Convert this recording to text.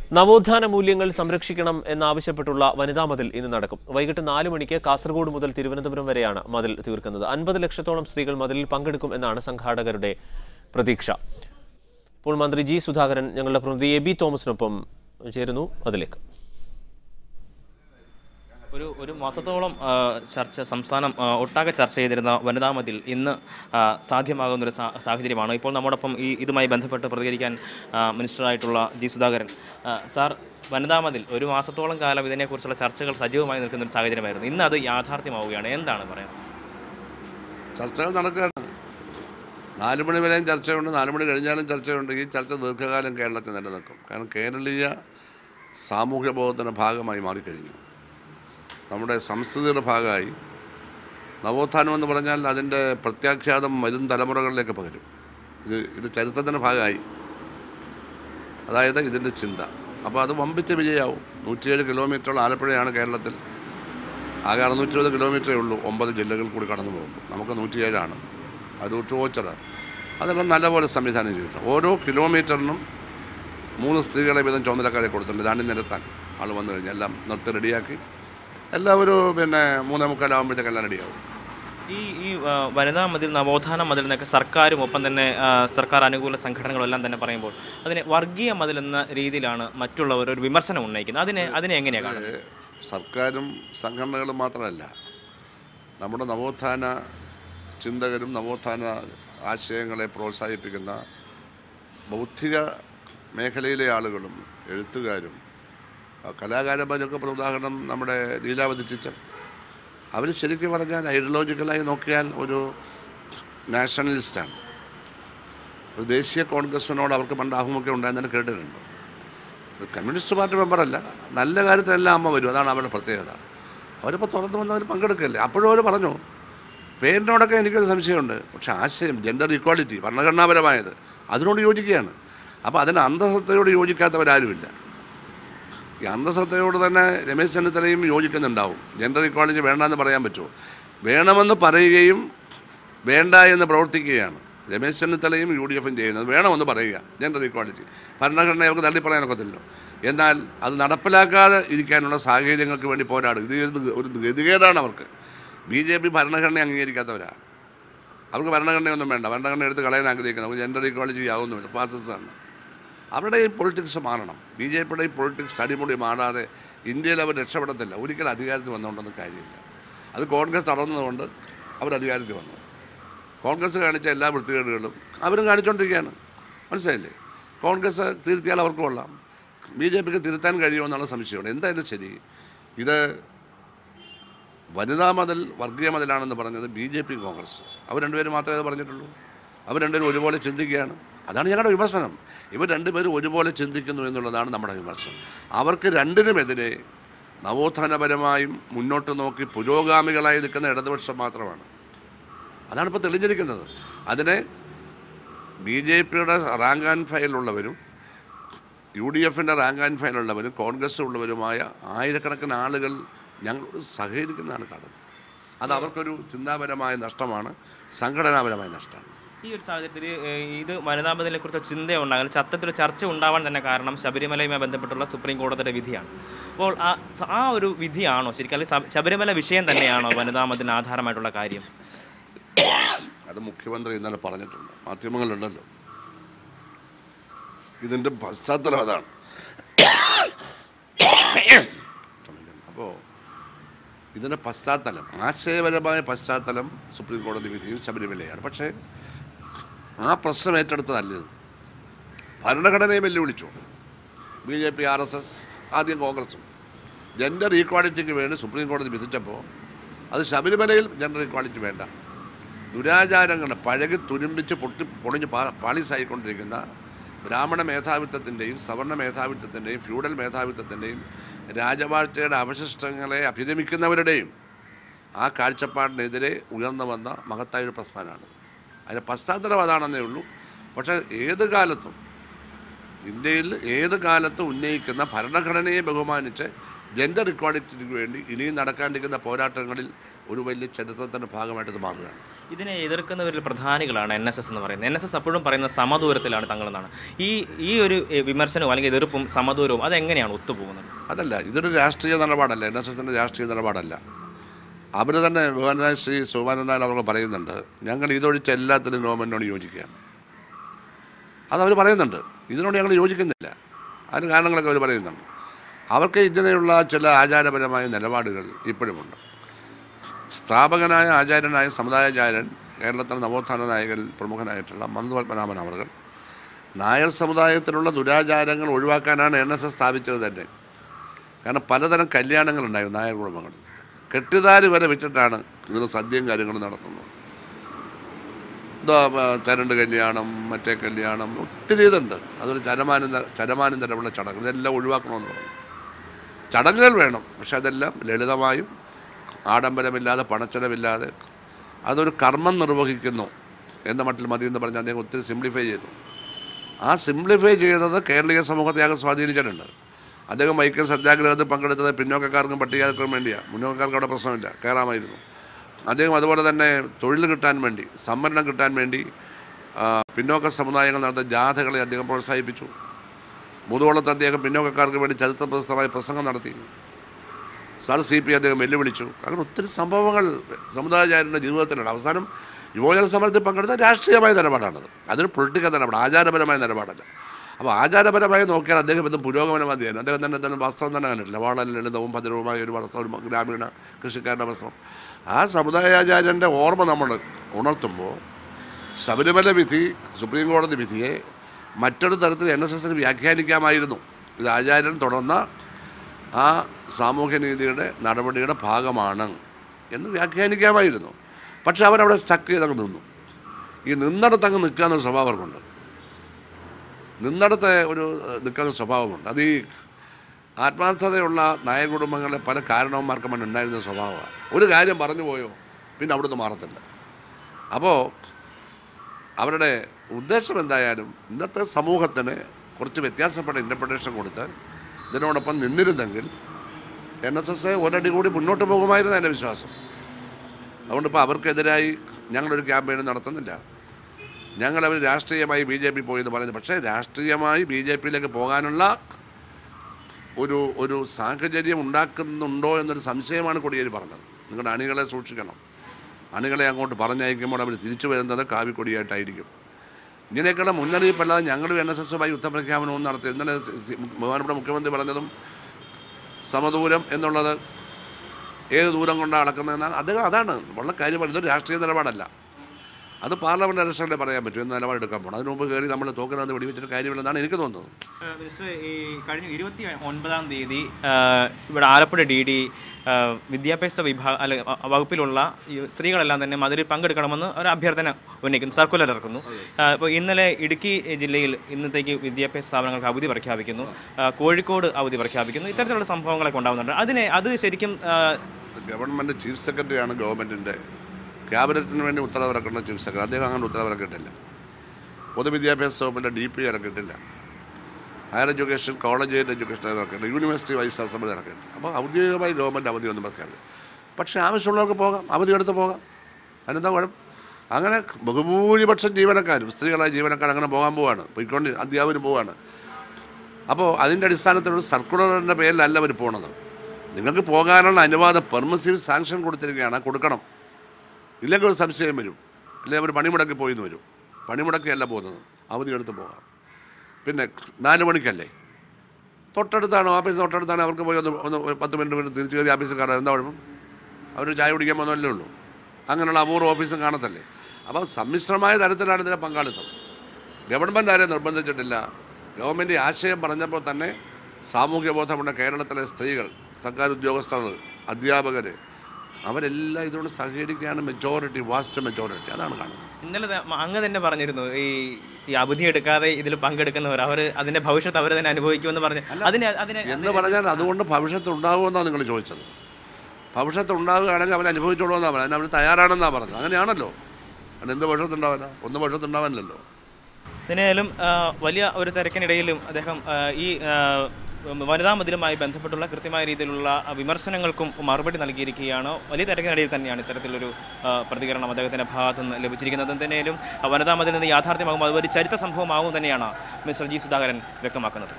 നവോത്ഥാന മൂല്യങ്ങൾ സംരക്ഷിക്കണം എന്നാവശ്യപ്പെട്ടുള്ള വനിതാ മതിൽ ഇന്ന് നടക്കും വൈകിട്ട് നാല് മണിക്ക് കാസർഗോഡ് മുതൽ തിരുവനന്തപുരം വരെയാണ് മതിൽ തീർക്കുന്നത് അൻപത് ലക്ഷത്തോളം സ്ത്രീകൾ മതിലിൽ പങ്കെടുക്കും എന്നാണ് സംഘാടകരുടെ പ്രതീക്ഷ ഇപ്പോൾ മന്ത്രി ജി സുധാകരൻ ഞങ്ങളുടെ പ്രതിനിധി എ ബി തോമസിനൊപ്പം ചേരുന്നു അതിലേക്ക് ഒരു ഒരു മാസത്തോളം ആ, ചർച്ച സംസ്ഥാനം ആ, ഒട്ടാകെ ചർച്ച ചെയ്തിരുന്ന വനിതാ മതിൽ ഇന്ന് ആ, സാധ്യമാകുന്ന ഒരു സാ- സാഹചര്യമാണ് ഇപ്പോൾ നമ്മോടൊപ്പം ഈ ഇതുമായി ബന്ധപ്പെട്ട് പ്രതികരിക്കാൻ ആ, മിനിസ്റ്ററായിട്ടുള്ള ജി സുധാകരൻ ആ, സാർ വനിതാ മതിൽ ഒരു മാസത്തോളം കാലം ഇതിനെക്കുറിച്ചുള്ള ചർച്ചകൾ സജീവമായി നിൽക്കുന്ന ഒരു സാഹചര്യമായിരുന്നു ഇന്ന് അത് യാഥാർത്ഥ്യമാവുകയാണ് എന്താണ് പറയാൻ ചർച്ചകൾ നടക്കുകയാണ് നാല് മണി വരെയും ചർച്ചയുണ്ട് നാല് മണി കഴിഞ്ഞാലും ചർച്ചയുണ്ട് ഈ ചർച്ച ദീർഘകാലം കേരളത്തിൽ നിലനിൽക്കും കാരണം കേരളീയ സാമൂഹ്യ ബോധത്തിൻ്റെ ഭാഗമായി മാറിക്കഴിഞ്ഞു നമ്മുടെ സംസ്കൃതിയുടെ ഭാഗമായി നവോത്ഥാനം എന്ന് പറഞ്ഞാൽ അതിൻ്റെ പ്രത്യാഖ്യാതം വരും തലമുറകളിലേക്ക് പകരും ഇത് ഇത് ചരിത്രത്തിൻ്റെ ഭാഗമായി അതായത് ഇതിൻ്റെ ചിന്ത അപ്പോൾ അത് വമ്പിച്ച വിജയമാവും നൂറ്റിയേഴ് കിലോമീറ്ററോളം ആലപ്പുഴയാണ് കേരളത്തിൽ ആകെ അറുന്നൂറ്റി ഇരുപത് കിലോമീറ്ററേ ഉള്ളൂ ഒമ്പത് ജില്ലകൾ കൂടി കടന്നു പോകുമ്പോൾ നമുക്ക് നൂറ്റിയേഴാണ് അരൂർ ചോച്ചറ അതെല്ലാം നല്ലപോലെ സംവിധാനം ചെയ്തിട്ടുണ്ട് ഓരോ കിലോമീറ്ററിനും മൂന്ന് സ്ത്രീകളെ വീതം ചുമതലക്കാരെ കൊടുത്തിട്ടുണ്ട് ദാണ്ടി നിരത്താൻ ആൾ വന്നു കഴിഞ്ഞാൽ എല്ലാം നിർത്തി റെഡിയാക്കി എല്ലാവരും പിന്നെ മൂന്നേ മുക്കാലാകുമ്പോഴത്തേക്ക് എല്ലാം റെഡിയാവും ഈ ഈ ആ, വനിതാ മതിൽ നവോത്ഥാന മതിൽ എന്നൊക്കെ സർക്കാരും ഒപ്പം തന്നെ ആ, സർക്കാർ അനുകൂല സംഘടനകളും എല്ലാം തന്നെ പറയുമ്പോൾ അതിനെ വർഗീയ മതിൽ എന്ന രീതിയിലാണ് മറ്റുള്ളവർ ഒരു വിമർശനം ഉന്നയിക്കുന്നത് അതിനെ അതിനെ എങ്ങനെയാണ് കാണുന്നത് സർക്കാരും സംഘടനകളും മാത്രമല്ല നമ്മുടെ നവോത്ഥാന ചിന്തകരും നവോത്ഥാന ആശയങ്ങളെ പ്രോത്സാഹിപ്പിക്കുന്ന ബൗദ്ധിക മേഖലയിലെ ആളുകളും എഴുത്തുകാരും ആ, കലാകാരന്മാരൊക്കെ ഇപ്പോൾ ഉദാഹരണം നമ്മുടെ ലീലാവതി ടീച്ചർ അവർ ശരിക്കും പറഞ്ഞാൽ ഐഡിയോളജിക്കലായി നോക്കിയാൽ ഒരു നാഷണലിസ്റ്റാണ് ഒരു ദേശീയ കോൺഗ്രസിനോട് അവർക്ക് പണ്ട് ആഭിമുഖ്യം ഉണ്ടായിരുന്നതിന് കേട്ടിട്ടുണ്ട് ഒരു കമ്മ്യൂണിസ്റ്റ് പാർട്ടി മെമ്പറല്ല നല്ല കാര്യത്തിലെല്ലാം അമ്മ വരും അതാണ് അവരുടെ പ്രത്യേകത അവരിപ്പോൾ തുറന്നു വന്ന് അതിൽ പങ്കെടുക്കല്ലേ അപ്പോഴും അവർ പറഞ്ഞു പേരിനോടൊക്കെ എനിക്കൊരു സംശയമുണ്ട് പക്ഷേ ആശയം ജെൻഡർ ഇക്വാളിറ്റി ഭരണഘടനാപരമായത് അതിനോട് യോജിക്കുകയാണ് അപ്പോൾ അതിന് അന്തസത്തയോട് യോജിക്കാത്തവരാരുമില്ല ഈ അന്തസത്തയോട് തന്നെ രമേശ് ചെന്നിത്തലയും യോജിക്കുന്നുണ്ടാവും ജെൻഡർ ഇക്വാളിറ്റി വേണ്ടെന്ന് പറയാൻ പറ്റുമോ വേണമെന്ന് പറയുകയും വേണ്ട എന്ന് പ്രവർത്തിക്കുകയാണ് രമേശ് ചെന്നിത്തലയും യു ഡി എഫും ചെയ്യുന്നത് വേണമെന്ന് പറയുക ജെൻഡർ ഇക്വാളിറ്റി ഭരണഘടന അവർക്ക് തള്ളി പറയാനൊക്കത്തില്ലല്ലോ എന്നാൽ അത് നടപ്പിലാക്കാതെ ഇരിക്കാനുള്ള സാഹചര്യങ്ങൾക്ക് വേണ്ടി പോരാടും ഇത് ഒരു- ഒരു ഗതികേടാണ് അവർക്ക് ബി ജെ പി ഭരണഘടന അംഗീകരിക്കാത്തവരാണ് അവർക്ക് ഭരണഘടനയൊന്നും വേണ്ട ഭരണഘടന എടുത്ത് കളയാൻ ആഗ്രഹിക്കുന്നത് അവർക്ക് ജെൻഡർ ഇക്വാളിറ്റി ആവുന്നുമില്ല ഫാസിസമാണ് അവരുടെ ഈ പൊളിറ്റിക്സ് മാറണം ബി ജെ പിയുടെ ഈ പൊളിറ്റിക്സ് അടിമുടി മാറാതെ ഇന്ത്യയിൽ അവർ രക്ഷപ്പെടത്തില്ല ഒരിക്കലും അധികാരത്തിൽ വന്നുകൊണ്ടൊന്നും കാര്യമില്ല അത് കോൺഗ്രസ് തടർന്നതുകൊണ്ട് അവർ അധികാരത്തിൽ വന്നു കോൺഗ്രസ് കാണിച്ച എല്ലാ വൃത്തികേടുകളും അവരും കാണിച്ചുകൊണ്ടിരിക്കുകയാണ് മനസ്സിലായില്ലേ കോൺഗ്രസ് തിരുത്തിയാൽ അവർക്ക് കൊള്ളാം ബി ജെ പിക്ക് തിരുത്താൻ കഴിയുമെന്നുള്ള സംശയമുണ്ട് എന്തായാലും ശരി ഇത് വനിതാ മതിൽ വർഗീയ മതിലാണെന്ന് പറഞ്ഞത് ബി ജെ പി കോൺഗ്രസ് അവർ രണ്ടുപേരും മാത്രമേ അത് പറഞ്ഞിട്ടുള്ളൂ അവർ രണ്ടുപേരും ഒരുപോലെ ചിന്തിക്കുകയാണ് അതാണ് ഞങ്ങളുടെ വിമർശനം ഇവർ രണ്ടുപേരും ഒരുപോലെ ചിന്തിക്കുന്നു എന്നുള്ളതാണ് നമ്മുടെ വിമർശനം അവർക്ക് രണ്ടിനുമെതിരെ നവോത്ഥാനപരമായും മുന്നോട്ട് നോക്കി പുരോഗാമികളായി നിൽക്കുന്ന ഇടതുപക്ഷം മാത്രമാണ് അതാണ് ഇപ്പോൾ തെളിഞ്ഞിരിക്കുന്നത് അതിനെ ബി ജെ പിയുടെ റാങ്ക് ആൻഡ് ഫയലുള്ളവരും യു ഡി എഫിൻ്റെ റാങ്ക് ആൻഡ് ഫയലുള്ളവരും കോൺഗ്രസ് ഉള്ളവരുമായ ആയിരക്കണക്കിന് ആളുകൾ ഞങ്ങളോട് സഹകരിക്കുന്നതാണ് കാണുന്നത് അത് അവർക്കൊരു ചിന്താപരമായ നഷ്ടമാണ് സംഘടനാപരമായ നഷ്ടമാണ് ഈ ഒരു സാഹചര്യത്തിൽ ഏഹ്, ഇത് വനിതാ മതിലിനെ കുറിച്ച് ചിന്തയുണ്ടാകാൻ സത്യത്തിൽ ചർച്ച ഉണ്ടാവാൻ തന്നെ കാരണം ശബരിമലയുമായി ബന്ധപ്പെട്ടുള്ള സുപ്രീം കോടതിയുടെ വിധിയാണ് അപ്പോൾ ആ സ- ആ ഒരു വിധിയാണോ ശരിക്കും അല്ലെങ്കിൽ ശബ- ശബരിമല വിഷയം തന്നെയാണോ വനിതാ മതിലിന് ആധാരമായിട്ടുള്ള കാര്യം അത് മുഖ്യമന്ത്രി ഇന്നലെ പറഞ്ഞിട്ടുണ്ട് മാധ്യമങ്ങളുണ്ടല്ലോ ഇതിൻ്റെ പശ്ചാത്തലം അതാണ് അപ്പോൾ ഇതിൻ്റെ പശ്ചാത്തലം ആശയപരമായ പശ്ചാത്തലം സുപ്രീം കോടതി വിധിയും ശബരിമലയാണ് പക്ഷേ ആ പ്രശ്നം ഏറ്റെടുത്തതല്ല ഇത് ഭരണഘടനയെ വെല്ലുവിളിച്ചു B J P R S S ആദ്യം കോൺഗ്രസും ജെൻഡർ ഈക്വാളിറ്റിക്ക് വേണ്ടി സുപ്രീം കോടതി വിധിച്ചപ്പോൾ അത് ശബരിമലയിൽ ജെൻഡർ ഈക്വാളിറ്റി വേണ്ട ദുരാചാരങ്ങൾ പഴകി തുരുമ്പിച്ച് പൊട്ടി പൊളിഞ്ഞ് പാ പാളിസായിക്കൊണ്ടിരിക്കുന്ന ബ്രാഹ്മണ മേധാവിത്വത്തിൻ്റെയും സവർണ മേധാവിത്വത്തിൻ്റെയും ഫ്യൂഡൽ മേധാവിത്വത്തിൻ്റെയും രാജവാഴ്ചയുടെ അവശിഷ്ടങ്ങളെ അഭിരമിക്കുന്നവരുടെയും ആ കാഴ്ചപ്പാടിനെതിരെ ഉയർന്നു വന്ന മഹത്തായ ഒരു പ്രസ്ഥാനമാണ് അതിൻ്റെ പശ്ചാത്തലം അതാണെന്നേ ഉള്ളൂ പക്ഷേ ഏത് കാലത്തും ഇന്ത്യയിൽ ഏത് കാലത്തും ഉന്നയിക്കുന്ന ഭരണഘടനയെ ബഹുമാനിച്ച് ജെൻഡർ ഇക്വാളിറ്റിക്ക് വേണ്ടി ഇനിയും നടക്കാനിരിക്കുന്ന പോരാട്ടങ്ങളിൽ ഒരു വലിയ ചരിത്രത്തിൻ്റെ ഭാഗമായിട്ട് ഇത് മാറുകയാണ് ഇതിനെ എതിർക്കുന്നവരിൽ പ്രധാനികളാണ് എൻ എസ് എസ് എന്ന് പറയുന്നത് എൻ എസ് എസ് അപ്പോഴും പറയുന്ന സമദൂരത്തിലാണ് തങ്ങളെന്നാണ് ഈ ഈ ഒരു എ, വിമർശനവും അല്ലെങ്കിൽ എതിർപ്പും സമദൂരവും അതെങ്ങനെയാണ് ഒത്തുപോകുന്നത് അതല്ല ഇതൊരു രാഷ്ട്രീയ നിലപാടല്ല എൻ എസ് എസിൻ്റെ രാഷ്ട്രീയ നിലപാടല്ല അവർ തന്നെ ബഹുമാനായ ശ്രീ സുമാനന്ദാൻ അവർ പറയുന്നുണ്ട് ഞങ്ങൾ ഇതൊഴിച്ച് എല്ലാത്തിനും ഗവൺമെൻറ്റിനോട് യോജിക്കുകയാണ് അതവർ പറയുന്നുണ്ട് ഇതിനോട് ഞങ്ങൾ യോജിക്കുന്നില്ല അതിന് കാരണങ്ങളൊക്കെ അവർ പറയുന്നുണ്ട് അവർക്ക് ഇങ്ങനെയുള്ള ചില ആചാരപരമായ നിലപാടുകൾ ഇപ്പോഴുമുണ്ട് സ്ഥാപകനായ ആചാര്യനായ സമുദായാചാര്യൻ കേരളത്തിലെ നവോത്ഥാന നായകരിൽ പ്രമുഖനായിട്ടുള്ള മന്ദു പത്മനാഭൻ അവർ നായർ സമുദായത്തിലുള്ള ദുരാചാരങ്ങൾ ഒഴിവാക്കാനാണ് എൻ എസ് എസ് സ്ഥാപിച്ചത് തന്നെ കാരണം പലതരം കല്യാണങ്ങളുണ്ടായിരുന്നു നായർ കുടുംബങ്ങൾ കെട്ടുതാരി വരെ വിറ്റിട്ടാണ് ഇങ്ങനെ സദ്യയും കാര്യങ്ങളും നടത്തുന്നത് ഇതാ തരണ്ട് കല്യാണം മറ്റേ കല്യാണം ഒത്തിരി ഇതുണ്ട് അതൊരു ചരമാനന്ദ ചരമാനന്തരമുള്ള ചടങ്ങ് ഇതെല്ലാം ഒഴിവാക്കണമെന്ന് പറഞ്ഞു ചടങ്ങുകൾ വേണം പക്ഷെ അതെല്ലാം ലളിതമായും ആഡംബരമില്ലാതെ പണച്ചെലവില്ലാതെ അതൊരു കർമ്മം നിർവഹിക്കുന്നു എന്ന മട്ടിൽ മതി എന്ന് പറഞ്ഞ് അദ്ദേഹം ഒത്തിരി സിംപ്ലിഫൈ ചെയ്തു ആ സിംപ്ലിഫൈ ചെയ്തത് കേരളീയ സമൂഹത്തെ ആകെ സ്വാധീനിച്ചിട്ടുണ്ട് അദ്ദേഹം വൈക്കം സത്യാഗ്രഹത്തിൽ പങ്കെടുത്തത് പിന്നോക്കക്കാർക്കും പട്ടികജാതർക്കും വേണ്ടിയാണ് മുന്നോക്കക്കാർക്ക് അവിടെ പ്രശ്നമില്ല കയറാമായിരുന്നു അദ്ദേഹം അതുപോലെ തന്നെ തൊഴിൽ കിട്ടാൻ വേണ്ടി സംവരണം കിട്ടാൻ വേണ്ടി ആ, പിന്നോക്ക സമുദായങ്ങൾ നടത്തുന്ന ജാഥകളെ അദ്ദേഹം പ്രോത്സാഹിപ്പിച്ചു മുതുവളത്ത് അദ്ദേഹം പിന്നോക്കക്കാർക്ക് വേണ്ടി ചരിത്രപ്രസിദ്ധമായ പ്രസംഗം നടത്തി സർ സി പി അദ്ദേഹം വെല്ലുവിളിച്ചു അങ്ങനെ ഒത്തിരി സംഭവങ്ങൾ സമുദായചാര്യൻ്റെ ജീവിതത്തിലുണ്ട് അവസാനം യുവജന സമരത്തിൽ പങ്കെടുത്ത രാഷ്ട്രീയമായ നിലപാടാണത് അതൊരു പൊളിറ്റിക്കൽ നിലപാട് ആചാരപരമായ നിലപാടല്ല അപ്പോൾ ആചാരപരമായി നോക്കിയാൽ അദ്ദേഹം ഇത് പുരോഗമനവാദിയാണ് അദ്ദേഹം തന്നെ തന്നെ വസ്ത്രം തന്നെ കണ്ടിട്ടില്ല വളരെ ലളിതവും ഭദ്രവുമായ ഒരു വസ്ത്രം ഒരു ഗ്രാമീണ കൃഷിക്കാരൻ്റെ വസ്ത്രം ആ സമുദായാചാര്യൻ്റെ ഓർമ്മ നമ്മൾ ഉണർത്തുമ്പോൾ ശബരിമല വിധി സുപ്രീം കോടതി വിധിയെ മറ്റൊരു തരത്തിൽ എൻ എസ് എസിന് വ്യാഖ്യാനിക്കാമായിരുന്നു ഇത് ആചാര്യൻ തുടർന്ന ആ സാമൂഹ്യനീതിയുടെ നടപടിയുടെ ഭാഗമാണ് എന്ന് വ്യാഖ്യാനിക്കാമായിരുന്നു പക്ഷെ അവരവിടെ സ്റ്റക്ക് ചെയ്തങ്ങ് നിന്നു ഈ നിന്നിടത്ത് അങ്ങ് നിൽക്കുക എന്നൊരു സ്വഭാവം അവർക്കുണ്ട് നിന്നിടത്ത് ഒരു ഏഹ്, നിൽക്കുന്ന സ്വഭാവമുണ്ട് അത് ഈ ആത്മാർത്ഥതയുള്ള നായർ കുടുംബങ്ങളിലെ പല കാരണവന്മാർക്കും മുന്നേ ഉണ്ടായിരുന്ന സ്വഭാവമാണ് ഒരു കാര്യം പറഞ്ഞു പോയോ പിന്നെ അവിടുന്ന് മാറത്തില്ല അപ്പോൾ അവരുടെ ഉദ്ദേശം എന്തായാലും ഇന്നത്തെ സമൂഹത്തിന് കുറച്ച് വ്യത്യാസപ്പെട്ട ഇൻ്റർപ്രിട്ടേഷൻ കൊടുത്ത് ഇതിനോടൊപ്പം നിന്നിരുന്നെങ്കിൽ എൻ എസ് എസ് ഒരടി കൂടി മുന്നോട്ട് പോകുമായിരുന്നു എൻ്റെ വിശ്വാസം അതുകൊണ്ട് ഇപ്പോൾ അവർക്കെതിരായി ഞങ്ങളൊരു ക്യാമ്പയിൻ നടത്തുന്നില്ല ഞങ്ങളവർ രാഷ്ട്രീയമായി ബി ജെ പി പോയെന്ന് പറയുന്നത് പക്ഷേ രാഷ്ട്രീയമായി ബി ജെ പിയിലേക്ക് പോകാനുള്ള ഒരു ഒരു സാഹചര്യം ഉണ്ടാക്കുന്നുണ്ടോ എന്നൊരു സംശയമാണ് കൊടിയേരി പറഞ്ഞത് നിങ്ങളുടെ അണികളെ സൂക്ഷിക്കണം അണികളെ അങ്ങോട്ട് പറഞ്ഞയക്കുമ്പോൾ അവർ തിരിച്ചു വരുന്നത് കാവിക്കൊടിയായിട്ടായിരിക്കും ഇങ്ങനെയൊക്കെയുള്ള മുന്നറിയിപ്പല്ലാതെ ഞങ്ങളും എൻ എസ് എസുമായി യുദ്ധപ്രഖ്യാപനവും നടത്തി ഇന്നലെ സി- സി- ബഹുമാനപ്പെട്ട മുഖ്യമന്ത്രി പറഞ്ഞതും സമദൂരം എന്നുള്ളത് ഏത് ദൂരം കൊണ്ടാണ് അളക്കുന്നതെന്നാൽ അദ്ദേഹം അതാണ് വളരെ കാര്യമാണ് ഇതൊരു രാഷ്ട്രീയ നിലപാടല്ല അത് പാർലമെൻറ്റ് ഇലക്ഷനിലെ പറയാൻ പറ്റും എന്ന് നിലപാടെടുക്കാൻ പോകണം അതിന് മുമ്പ് കയറി നമ്മൾ തോക്കിനകത്ത് വെടിവെച്ചിട്ട് കാര്യമില്ലെന്നാണ് എനിക്ക് തോന്നുന്നത് മിനിസ്റ്റർ ഈ കഴിഞ്ഞ ഇരുപത്തി ഒൻപതാം തീയതി ആ, ഇവിടെ ആലപ്പുഴ ഡി ഡി വിദ്യാഭ്യാസ വിഭാഗ അല്ല അ- വകുപ്പിലുള്ള ഈ സ്ത്രീകളെല്ലാം തന്നെ മതിലിൽ പങ്കെടുക്കണമെന്ന് ഒരു അഭ്യർത്ഥന ഉന്നയിക്കുന്നു സർക്കുലർ ഇറക്കുന്നു ഇപ്പോൾ ഇന്നലെ ഇടുക്കി ജില്ലയിൽ ഇന്നത്തേക്ക് വിദ്യാഭ്യാസ സ്ഥാപനങ്ങൾക്ക് അവധി പ്രഖ്യാപിക്കുന്നു ആ, കോഴിക്കോട് അവധി പ്രഖ്യാപിക്കുന്നു ഇത്തരത്തിലുള്ള സംഭവങ്ങളൊക്കെ ഉണ്ടാകുന്നുണ്ട് അതിനെ അത് ശരിക്കും ആ, ഗവൺമെൻറ് ചീഫ് സെക്രട്ടറിയാണ് ഗവൺമെൻറ്റിൻ്റെ ക്യാബിനറ്റിന് വേണ്ടി ഉത്തരവിറക്കുന്ന ചീഫ് സെക്രട്ടറി അദ്ദേഹം അങ്ങനെ ഉത്തരവിറക്കിയിട്ടില്ല പൊതുവിദ്യാഭ്യാസ വകുപ്പിൻ്റെ ഡി പി ഇറക്കിയിട്ടില്ല ഹയർ എഡ്യൂക്കേഷൻ കോളേജ് എഡ്യൂക്കേഷൻ ഇറക്കിയിട്ടില്ല യൂണിവേഴ്സിറ്റി വൈസ് അസംബ്ലി ഇറക്കിയിട്ടില്ല അപ്പോൾ ഔദ്യോഗികമായി ഗവൺമെൻറ് അവധി ഒന്നും പ്രഖ്യാപില്ല പക്ഷേ ആവശ്യമുള്ളവർക്ക് പോകാം അവധി എടുത്ത് പോകാം അതിനെന്താ കുഴപ്പം അങ്ങനെ ബഹുഭൂരിപക്ഷം ജീവനക്കാരും സ്ത്രീകളായ ജീവനക്കാർ അങ്ങനെ പോകാൻ പോവാണ് പോയിക്കൊണ്ട് അധ്യാപകരും പോവാണ് അപ്പോൾ അതിൻ്റെ അടിസ്ഥാനത്തിൽ ഒരു സർക്കുലറിൻ്റെ പേരിലല്ല അവർ പോണത് നിങ്ങൾക്ക് പോകാനുള്ള അനുവാദം പെർമിസീവ് സാങ്ഷൻ കൊടുത്തിരിക്കുകയാണ് കൊടുക്കണം ഇല്ലെങ്കിൽ ഒരു സംശയം വരും അല്ലെങ്കിൽ അവർ പണിമുടക്കി പോയി എന്ന് വരും പണിമുടക്കിയല്ല പോകുന്നത് അവധി എടുത്ത് പോകാം പിന്നെ നാല് മണിക്കല്ലേ തൊട്ടടുത്താണ് ഓഫീസ് തൊട്ടടുത്താണ് അവർക്ക് പോയി ഒന്ന് ഒന്ന് ഒരു പത്ത് മിനിറ്റ് മിനിറ്റ് തിരിച്ച് കയറി ഓഫീസിൽ കയറാം എന്താ കുഴപ്പം അവർ ചായ കുടിക്കാൻ പോകുന്നതല്ലേ ഉള്ളൂ അങ്ങനെയുള്ള അപൂർവ ഓഫീസും കാണത്തല്ലേ അപ്പോൾ സമ്മിശ്രമായ തരത്തിലാണ് ഇതിലെ പങ്കാളിത്തം ഗവൺമെൻറ് ആരെയും നിർബന്ധിച്ചിട്ടില്ല ഗവൺമെൻറ് ഈ ആശയം പറഞ്ഞപ്പോൾ തന്നെ സാമൂഹ്യ ബോധമുള്ള കേരളത്തിലെ സ്ത്രീകൾ സർക്കാർ ഉദ്യോഗസ്ഥർ അധ്യാപകർ അവരെല്ലാം ഇതിനോട് സഹകരിക്കുകയാണ് മെജോറിറ്റി വാസ്റ്റ് മെജോറിറ്റി അതാണ് കാണുന്നത് ഇന്നലെ ദ- അങ്ങ് തന്നെ പറഞ്ഞിരുന്നു ഈ ഈ അവധി എടുക്കാതെ ഇതിൽ പങ്കെടുക്കുന്നവർ അവർ അതിന്റെ ഭവിഷ്യത്ത് അവർ തന്നെ അനുഭവിക്കുമെന്ന് പറഞ്ഞു അതിന് അതിനെ എന്ന് പറഞ്ഞാൽ അതുകൊണ്ട് ഭവിഷ്യത്ത് ഉണ്ടാകുമെന്നാണ് നിങ്ങൾ ചോദിച്ചത് ഭവിഷ്യത്ത് ഉണ്ടാവുകയാണെങ്കിൽ അവർ അനുഭവിച്ചോളൂ പറഞ്ഞത് അതിന് അവർ തയ്യാറാണെന്നാണ് പറഞ്ഞത് അങ്ങനെയാണല്ലോ അതിന് എന്ത് ഭവിഷ്യത്ത് ഉണ്ടാവാനാ ഒന്നും ഭവിഷ്യത്ത് ഉണ്ടാവാനില്ലല്ലോ ഇതിനായാലും ആ, വലിയ ഒരു തിരക്കിനിടയിലും അദ്ദേഹം ആ, ഈ ആ, വനിതാ മതിലുമായി ബന്ധപ്പെട്ടുള്ള കൃത്യമായ രീതിയിലുള്ള വിമർശനങ്ങൾക്കും മറുപടി നൽകിയിരിക്കുകയാണ് വലിയ തിരക്കിനിടയിൽ തന്നെയാണ് ഇത്തരത്തിലൊരു ആ, പ്രതികരണം അദ്ദേഹത്തിൻ്റെ ഭാഗത്തു നിന്ന് ലഭിച്ചിരിക്കുന്നത് എന്തായാലും വനിതാ മതിൽ നിന്ന് യാഥാർത്ഥ്യമാകും അത് ഒരു ചരിത്ര സംഭവമാകും തന്നെയാണ് മിസ്റ്റർ ജി സുധാകരൻ വ്യക്തമാക്കുന്നത്